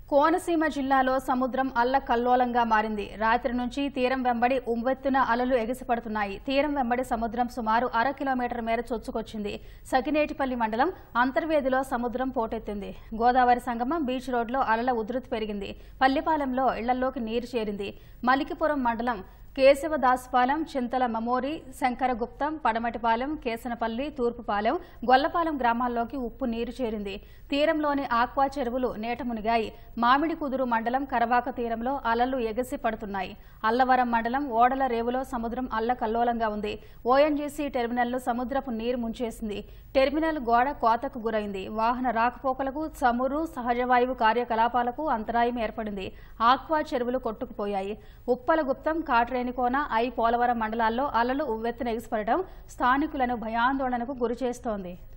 కోనసీమ జిల్లాలో సముద్రం అల్లకల్లోలంగా మారింది రాత్రి నుంచి తీరం వెంబడి ఉవ్వెత్తున అలలు ఎగిసిపడుతున్నాయి తీరం వెంబడి సముద్రం సుమారు అర కిలోమీటర్ మేర చొచ్చుకొచ్చింది సకినేటిపల్లి మండలం అంతర్వేదిలో సముద్రం పోటెత్తింది గోదావరి సంగమం బీచ్ రోడ్లో అలల ఉధృతి పెరిగింది పల్లిపాలెంలో ఇళ్లలోకి నీరు చేరింది మలికిపురం మండలం కేశవదాసుపాలెం చింతల మమోరి శంకరగుప్తం పడమటిపాలెం కేసనపల్లి తూర్పుపాలెం గొల్లపాలెం గ్రామాల్లోకి ఉప్పు నీరు చేరింది తీరంలోని ఆక్వా చెరువులు నేట మునిగాయి మామిడి కుదురు మండలం కరవాక తీరంలో అలలు ఎగసి పడుతున్నాయి అల్లవరం మండలం ఓడల రేవులో సముద్రం అల్లకల్లోలంగా ఉంది ఓఎన్జీసీ టెర్మినల్ను సముద్రపు నీరు ముంచేసింది టెర్మినల్ గోడ కోతకు గురైంది వాహన రాకపోకలకు చమురు సహజవాయువు కార్యకలాపాలకు అంతరాయం ఏర్పడింది ఆక్వా చెరువులు కొట్టుకుపోయాయి ఉప్పలగుప్తం కాట్రేనికోన ఐ పోలవరం మండలాల్లో అలలు ఉవ్వెత్తున ఎగిసిపడటం స్థానికులను భయాందోళనకు గురిచేస్తోంది